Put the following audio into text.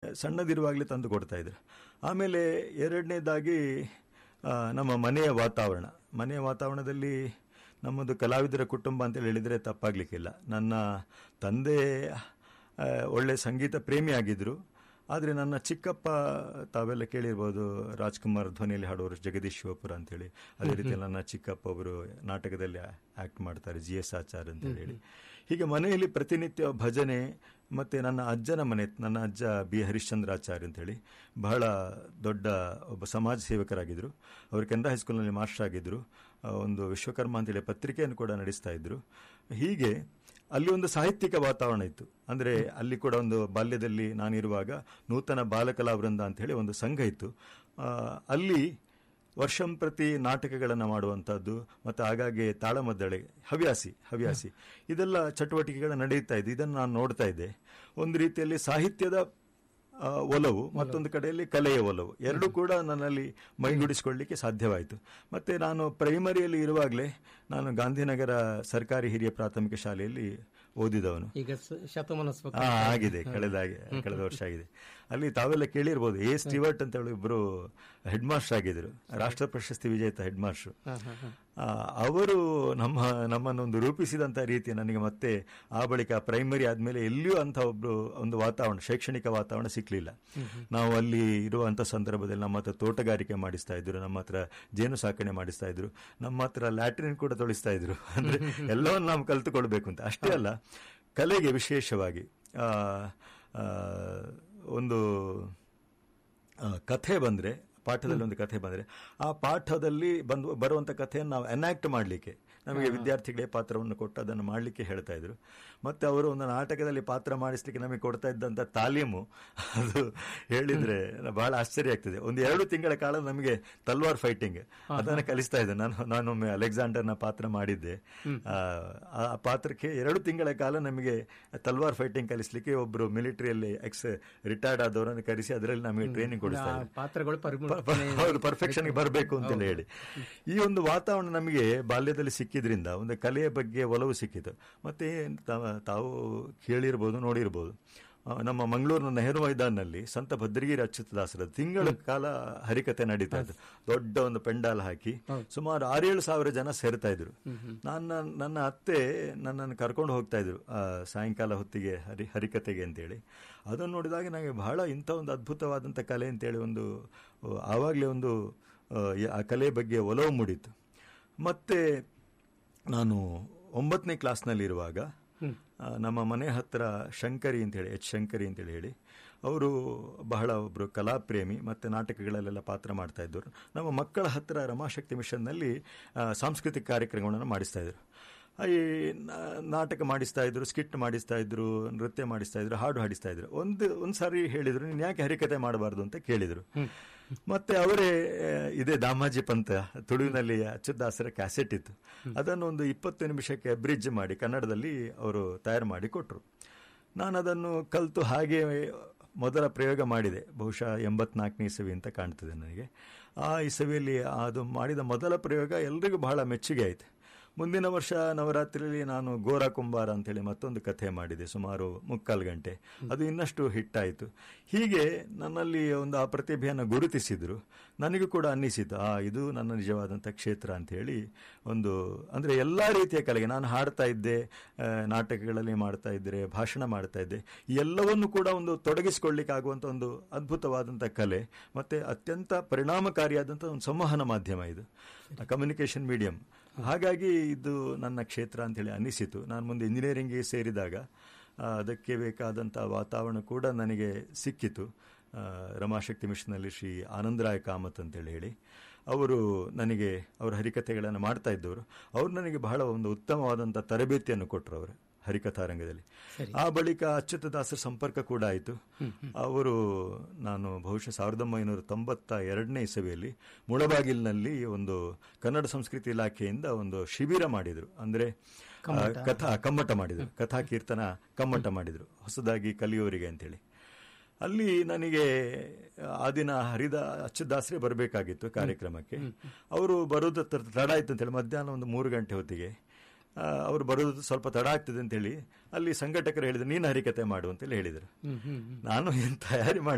ಸಣ್ಣದಿರುವಾಗಲೇ ತಂದು ಕೊಡ್ತಾ ಇದ್ರು ಆಮೇಲೆ ಎರಡನೇದಾಗಿ ಆ, ನಮ್ಮ ಮನೆಯ ವಾತಾವರಣ ಮನೆಯ ವಾತಾವರಣದಲ್ಲಿ ನಮ್ಮದು ಕಲಾವಿದರ ಕುಟುಂಬ ಅಂತ ಹೇಳಿದರೆ ತಪ್ಪಾಗ್ಲಿಕ್ಕಿಲ್ಲ ನನ್ನ ತಂದೆ ಆ, ಒಳ್ಳೆ ಸಂಗೀತ ಪ್ರೇಮಿ ಆಗಿದ್ರು ಆದರೆ ನನ್ನ ಚಿಕ್ಕಪ್ಪ ತಾವೆಲ್ಲ ಕೇಳಿರ್ಬೋದು ರಾಜ್ಕುಮಾರ್ ಧ್ವನಿಯಲ್ಲಿ ಹಾಡೋರು ಜಗದೀಶ್ ಶಿವಪುರ ಅಂತೇಳಿ ಅದೇ ರೀತಿ ನನ್ನ ಚಿಕ್ಕಪ್ಪ ಅವರು ನಾಟಕದಲ್ಲಿ ಆಕ್ಟ್ ಮಾಡ್ತಾರೆ ಜಿ ಎಸ್ ಆಚಾರ್ ಅಂತ ಹೇಳಿ ಹೀಗೆ ಮನೆಯಲ್ಲಿ ಪ್ರತಿನಿತ್ಯ ಭಜನೆ ಮತ್ತೆ ನನ್ನ ಅಜ್ಜನ ಮನೆ ನನ್ನ ಅಜ್ಜ ಬಿ ಹರಿಶ್ಚಂದ್ರಾಚಾರ್ಯ ಅಂತೇಳಿ ಬಹಳ ದೊಡ್ಡ ಒಬ್ಬ ಸಮಾಜ ಸೇವಕರಾಗಿದ್ದರು ಅವರು ಕೆನರಾ ಹೈಸ್ಕೂಲ್ನಲ್ಲಿ ಮಾಸ್ಟರ್ ಆಗಿದ್ದರು ಆ, ಒಂದು ವಿಶ್ವಕರ್ಮ ಅಂತೇಳಿ ಪತ್ರಿಕೆಯನ್ನು ಕೂಡ ನಡೆಸ್ತಾ ಇದ್ರು ಹೀಗೆ ಅಲ್ಲಿ ಒಂದು ಸಾಹಿತ್ಯಿಕ ವಾತಾವರಣ ಇತ್ತು ಅಂದ್ರೆ ಅಲ್ಲಿ ಕೂಡ ಒಂದು ಬಾಲ್ಯದಲ್ಲಿ ನಾನಿರುವಾಗ ನೂತನ ಬಾಲಕಲಾ ವೃಂದ ಅಂತ ಹೇಳಿ ಒಂದು ಸಂಘ ಇತ್ತು ಆ, ಅಲ್ಲಿ ವರ್ಷಂ ಪ್ರತಿ ನಾಟಕಗಳನ್ನು ಮಾಡುವಂಥದ್ದು ಮತ್ತು ಆಗಾಗ್ಗೆ ತಾಳಮದ್ದಳೆ ಹವ್ಯಾಸಿ ಹವ್ಯಾಸಿ ಇದೆಲ್ಲ ಚಟುವಟಿಕೆಗಳು ನಡೆಯುತ್ತಾ ಇದೆ ಇದನ್ನು ನಾನು ನೋಡ್ತಾ ಇದ್ದೆ ಒಂದು ರೀತಿಯಲ್ಲಿ ಸಾಹಿತ್ಯದ ಆ, ಒಲವು ಮತ್ತೊಂದು ಕಡೆಯಲ್ಲಿ ಕಲೆಯ ಒಲವು ಎರಡೂ ಕೂಡ ನನ್ನಲ್ಲಿ ಮೈಗೂಡಿಸಿಕೊಳ್ಳಿಕ್ಕೆ ಸಾಧ್ಯವಾಯಿತು ಮತ್ತೆ ನಾನು ಪ್ರೈಮರಿಯಲ್ಲಿ ಇರುವಾಗಲೇ ನಾನು ಗಾಂಧಿನಗರ ಸರ್ಕಾರಿ ಹಿರಿಯ ಪ್ರಾಥಮಿಕ ಶಾಲೆಯಲ್ಲಿ ಓದಿದವನು ಈಗ ಸ- ಶತಮಾನ ಸ್ಮೃತಿ. ಆ, ಆಗಿದೆ ಕಳೆದ ಕಳೆದ ವರ್ಷ ಆಗಿದೆ ಅಲ್ಲಿ ತಾವೆಲ್ಲ ಕೇಳಿರ್ಬೋದು ಎ ಸ್ಟಿವರ್ಟ್ ಅಂತ ಹೇಳಿ ಇಬ್ಬರು ಹೆಡ್ ಮಾಸ್ಟರ್ ಆಗಿದ್ರು ರಾಷ್ಟ್ರ ಪ್ರಶಸ್ತಿ ವಿಜೇತ ಹೆಡ್ ಮಾಸ್ಟರ್ ಹ, ಹ, ಹ. ಅವರು ನಮ್ಮ ನಮ್ಮನ್ನೊಂದು ರೂಪಿಸಿದಂತ ರೀತಿ ನನಗೆ ಮತ್ತೆ ಆ ಬಳಿಕ ಪ್ರೈಮರಿ ಆದ್ಮೇಲೆ ಎಲ್ಲಿಯೂ ಅಂತ ಒಬ್ರು ಒಂದು ವಾತಾವರಣ ಶೈಕ್ಷಣಿಕ ವಾತಾವರಣ ಸಿಕ್ಲಿಲ್ಲ ನಾವು ಅಲ್ಲಿ ಇರುವಂತ ಸಂದರ್ಭದಲ್ಲಿ ನಮ್ಮ ಹತ್ರ ತೋಟಗಾರಿಕೆ ಮಾಡಿಸ್ತಾ ಇದ್ರು ನಮ್ಮ ಹತ್ರ ಜೇನು ಸಾಕಣೆ ಮಾಡಿಸ್ತಾ ಇದ್ರು ನಮ್ಮ ಹತ್ರ ಲ್ಯಾಟ್ರಿನ್ ಕೂಡ ತೊಳಿಸ್ತಾ ಇದ್ರು ಅಂದ್ರೆ ಎಲ್ಲವನ್ನು ನಾವು ಕಲ್ತುಕೊಳ್ಬೇಕು ಅಂತ ಅಷ್ಟೇ ಅಲ್ಲ ಕಲೆಗೆ ವಿಶೇಷವಾಗಿ ಆ, ಆ, ಒಂದು ಆ, ಕಥೆ ಬಂದ್ರೆ ಪಾಠದಲ್ಲಿ ಒಂದು ಕಥೆ ಬಂದ್ರೆ ಆ ಪಾಠದಲ್ಲಿ ಬಂದು ಬರುವಂತ ಕಥೆಯನ್ನು ನಾವು ಎನಾಕ್ಟ್ ಮಾಡಲಿಕ್ಕೆ ನಮಗೆ ವಿದ್ಯಾರ್ಥಿಗಳೇ ಪಾತ್ರವನ್ನು ಕೊಟ್ಟು ಅದನ್ನು ಮಾಡಲಿಕ್ಕೆ ಹೇಳ್ತಾ ಇದ್ರು ಮತ್ತೆ ಅವರು ಒಂದು ನಾಟಕದಲ್ಲಿ ಪಾತ್ರ ಮಾಡಿಸ್ಲಿಕ್ಕೆ ನಮಗೆ ಕೊಡ್ತಾ ಇದ್ದಂತ ತಾಲೀಮು ಅದು ಹೇಳಿದ್ರೆ ಬಹಳ ಆಶ್ಚರ್ಯ ಆಗ್ತದೆ ಒಂದು ಎರಡು ತಿಂಗಳ ಕಾಲ ನಮಗೆ ತಲ್ವಾರ್ ಫೈಟಿಂಗ್ ಅದನ್ನು ಕಲಿಸ್ತಾ ಇದ್ದೆ ನಾನು ನಾನೊಮ್ಮೆ ಅಲೆಕ್ಸಾಂಡರ್ನ ಪಾತ್ರ ಮಾಡಿದ್ದೆ ಆ, ಆ ಪಾತ್ರಕ್ಕೆ ಎರಡು ತಿಂಗಳ ಕಾಲ ನಮಗೆ ತಲ್ವಾರ್ ಫೈಟಿಂಗ್ ಕಲಿಸ್ಲಿಕ್ಕೆ ಒಬ್ರು ಮಿಲಿಟರಿಯಲ್ಲಿ ಎಕ್ಸ್ ರಿಟೈರ್ಡ್ ಆದವರನ್ನು ಕರೆಸಿ ಅದರಲ್ಲಿ ನಮಗೆ ಟ್ರೈನಿಂಗ್ ಕೊಡಿಸ್ತಾ ಆ ಇದ್ರು ಪಾತ್ರಗಳು ಪರಿಮಳ ಹೌದು ಪರ್ಫೆಕ್ಷನ್ ಬರಬೇಕು ಅಂತ ಹೇಳಿ ಈ ಒಂದು ವಾತಾವರಣ ನಮಗೆ ಬಾಲ್ಯದಲ್ಲಿ ಸಿಕ್ಕಿದ್ರಿಂದ ಒಂದು ಕಲೆಯ ಬಗ್ಗೆ ಒಲವು ಸಿಕ್ಕಿತು ಮತ್ತೆ ತಾ- ತಾವು ಕೇಳಿರ್ಬೋದು ನೋಡಿರ್ಬೋದು ಆ, ನಮ್ಮ ಮಂಗಳೂರಿನ ನೆಹರು ಮೈದಾನಲ್ಲಿ ಸಂತ ಭದ್ರಗಿರಿ ಅಚ್ಯುತದಾಸರ ತಿಂಗಳ ಕಾಲ ಹರಿಕತೆ ನಡೀತಾ ಇತ್ತು ದೊಡ್ಡ ಒಂದು ಪೆಂಡಾಲ್ ಹಾಕಿ ಸುಮಾರು ಆರೇಳು ಸಾವಿರ ಜನ ಸೇರ್ತಾ ಇದ್ರು ನನ್ನ ನನ್ನ ಅತ್ತೆ ನನ್ನನ್ನು ಕರ್ಕೊಂಡು ಹೋಗ್ತಾ ಇದ್ರು ಆ, ಸಾಯಂಕಾಲ ಹೊತ್ತಿಗೆ ಹರಿ ಹರಿಕತೆಗೆ ಅಂತೇಳಿ ಅದನ್ನು ನೋಡಿದಾಗ ನನಗೆ ಬಹಳ ಇಂಥ ಒಂದು ಅದ್ಭುತವಾದಂಥ ಕಲೆ ಅಂತೇಳಿ ಒಂದು ಆ, ಆವಾಗಲೇ ಒಂದು ಆ, ಆ ಕಲೆ ಬಗ್ಗೆ ಒಲವು ಮೂಡಿತ್ತು ಮತ್ತೆ ನಾನು ಒಂಬತ್ತನೇ ಕ್ಲಾಸ್ನಲ್ಲಿರುವಾಗ ಆ, ನಮ್ಮ ಮನೆ ಹತ್ರ ಶಂಕರಿ ಅಂತೇಳಿ ಎಚ್ ಶಂಕರಿ ಅಂತೇಳಿ ಹೇಳಿ ಅವರು ಬಹಳ ಒಬ್ಬರು ಕಲಾಪ್ರೇಮಿ ಮತ್ತು ನಾಟಕಗಳಲ್ಲೆಲ್ಲ ಪಾತ್ರ ಮಾಡ್ತಾ ಇದ್ದರು ನಮ್ಮ ಮಕ್ಕಳ ಹತ್ರ ರಮಾಶಕ್ತಿ ಮಿಷನ್ನಲ್ಲಿ ಆ, ಸಾಂಸ್ಕೃತಿಕ ಕಾರ್ಯಕ್ರಮಗಳನ್ನು ಮಾಡಿಸ್ತಾ ಇದ್ರು ಈ ನಾ- ನಾಟಕ ಮಾಡಿಸ್ತಾ ಇದ್ರು ಸ್ಕಿಟ್ ಮಾಡಿಸ್ತಾ ಇದ್ರು ನೃತ್ಯ ಮಾಡಿಸ್ತಾ ಇದ್ರು ಹಾಡು ಹಾಡಿಸ್ತಾ ಇದ್ರು ಒಂದು ಒಂದು ಸಾರಿ ಹೇಳಿದ್ರು ನೀನು ಯಾಕೆ ಹರಿಕತೆ ಮಾಡಬಾರ್ದು ಅಂತ ಕೇಳಿದ್ರು ಮತ್ತೆ ಅವರೇ ಆ, ಇದೇ ದಾಮಾಜಿ ಪಂತ ತುಳುವಿನಲ್ಲಿ ಅಚ್ಯುತದಾಸರ ಕ್ಯಾಸೆಟ್ ಇತ್ತು ಅದನ್ನು ಒಂದು ಇಪ್ಪತ್ತು ನಿಮಿಷಕ್ಕೆ ಬ್ರಿಡ್ಜ್ ಮಾಡಿ ಕನ್ನಡದಲ್ಲಿ ಅವರು ತಯಾರು ಮಾಡಿ ಕೊಟ್ಟರು ನಾನು ಅದನ್ನು ಕಲಿತು ಹಾಗೆ ಮೊದಲ ಪ್ರಯೋಗ ಮಾಡಿದೆ ಬಹುಶಃ ಎಂಬತ್ನಾಲ್ಕನೇ ಇಸವಿ ಅಂತ ಕಾಣ್ತದೆ ನನಗೆ ಆ ಇಸವಿಯಲ್ಲಿ ಅದು ಮಾಡಿದ ಮೊದಲ ಪ್ರಯೋಗ ಎಲ್ರಿಗೂ ಬಹಳ ಮೆಚ್ಚುಗೆ ಆಯಿತು ಮುಂದಿನ ವರ್ಷ ನವರಾತ್ರಿಯಲ್ಲಿ ನಾನು ಗೋರಾ ಕುಂಬಾರ ಅಂತೇಳಿ ಮತ್ತೊಂದು ಕಥೆ ಮಾಡಿದೆ ಸುಮಾರು ಮುಕ್ಕಾಲು ಗಂಟೆ ಅದು ಇನ್ನಷ್ಟು ಹಿಟ್ ಆಯಿತು ಹೀಗೆ ನನ್ನಲ್ಲಿ ಒಂದು ಆ ಪ್ರತಿಭೆಯನ್ನು ಗುರುತಿಸಿದ್ರು ನನಗೂ ಕೂಡ ಅನ್ನಿಸಿತು ಆ ಇದು ನನ್ನ ನಿಜವಾದಂಥ ಕ್ಷೇತ್ರ ಅಂತ ಹೇಳಿ ಒಂದು ಅಂದರೆ ಎಲ್ಲ ರೀತಿಯ ಕಲೆಗೆ ನಾನು ಹಾಡ್ತಾ ಇದ್ದೆ ಆ, ನಾಟಕಗಳಲ್ಲಿ ಮಾಡ್ತಾ ಇದ್ದೆ ಭಾಷಣ ಮಾಡ್ತಾ ಇದ್ದೆ ಈ ಎಲ್ಲವನ್ನು ಕೂಡ ಒಂದು ತೊಡಗಿಸಿಕೊಳ್ಳಿಕ್ಕೆ ಆಗುವಂಥ ಒಂದು ಅದ್ಭುತವಾದಂಥ ಕಲೆ ಮತ್ತೆ ಅತ್ಯಂತ ಪರಿಣಾಮಕಾರಿಯಾದಂಥ ಒಂದು ಸಂವಹನ ಮಾಧ್ಯಮ ಇದು ಕಮ್ಯುನಿಕೇಶನ್ ಮೀಡಿಯಂ ಹಾಗಾಗಿ ಇದು ನನ್ನ ಕ್ಷೇತ್ರ ಅಂತೇಳಿ ಅನ್ನಿಸಿತು ನಾನು ಮುಂದೆ ಇಂಜಿನಿಯರಿಂಗ್ಗೆ ಸೇರಿದಾಗ ಆ, ಅದಕ್ಕೆ ಬೇಕಾದಂಥ ವಾತಾವರಣ ಕೂಡ ನನಗೆ ಸಿಕ್ಕಿತು ಆ, ರಮಾಶಕ್ತಿ ಮಿಷನಲ್ಲಿ ಶ್ರೀ ಆನಂದರಾಯ ಕಾಮತ್ ಅಂತೇಳಿ ಹೇಳಿ ಅವರು ನನಗೆ ಅವರ ಹರಿಕಥೆಗಳನ್ನು ಮಾಡ್ತಾ ಇದ್ದವರು ಅವರು ನನಗೆ ಬಹಳ ಒಂದು ಉತ್ತಮವಾದಂಥ ತರಬೇತಿಯನ್ನು ಕೊಟ್ಟರು ಅವರು ಹರಿಕಥಾರಂಗದಲ್ಲಿ ಆ ಬಳಿಕ ಅಚ್ಯುತದಾಸರ ಸಂಪರ್ಕ ಕೂಡ ಆಯಿತು ಅವರು ನಾನು ಬಹುಶಃ ಸಾವಿರದ ಒಂಬೈನೂರ ತೊಂಬತ್ತ ಎರಡನೇ ಇಸವಿಯಲ್ಲಿ ಮುಳಬಾಗಿಲಿನಲ್ಲಿ ಒಂದು ಕನ್ನಡ ಸಂಸ್ಕೃತಿ ಇಲಾಖೆಯಿಂದ ಒಂದು ಶಿಬಿರ ಮಾಡಿದರು ಅಂದ್ರೆ ಆ, ಕಥಾ ಕಮ್ಮಟ ಮಾಡಿದರು ಕಥಾ ಕೀರ್ತನ ಕಮ್ಮಟ ಮಾಡಿದರು ಹೊಸದಾಗಿ ಕಲಿಯೋರಿಗೆ ಅಂತೇಳಿ ಅಲ್ಲಿ ನನಗೆ ಆ ದಿನ ಹರಿದ ಅಚ್ಚುದಾಸರೇ ಬರಬೇಕಾಗಿತ್ತು ಕಾರ್ಯಕ್ರಮಕ್ಕೆ ಅವರು ಬರೋದು ತ- ತಡ ಆಯ್ತು ಅಂತೇಳಿ ಮಧ್ಯಾಹ್ನ ಒಂದು ಮೂರು ಗಂಟೆ ಹೊತ್ತಿಗೆ ಆ, ಅವರು ಬರೋದು ಸ್ವಲ್ಪ ತಡ ಆಗ್ತದೆ ಅಂತೇಳಿ ಅಲ್ಲಿ ಸಂಘಟಕರು ಹೇಳಿದ್ರು ನೀನು ಹರಿಕತೆ ಮಾಡು ಅಂತೇಳಿ ಹೇಳಿದರು ನಾನು ಏನು ತಯಾರಿ ಮಾಡಿ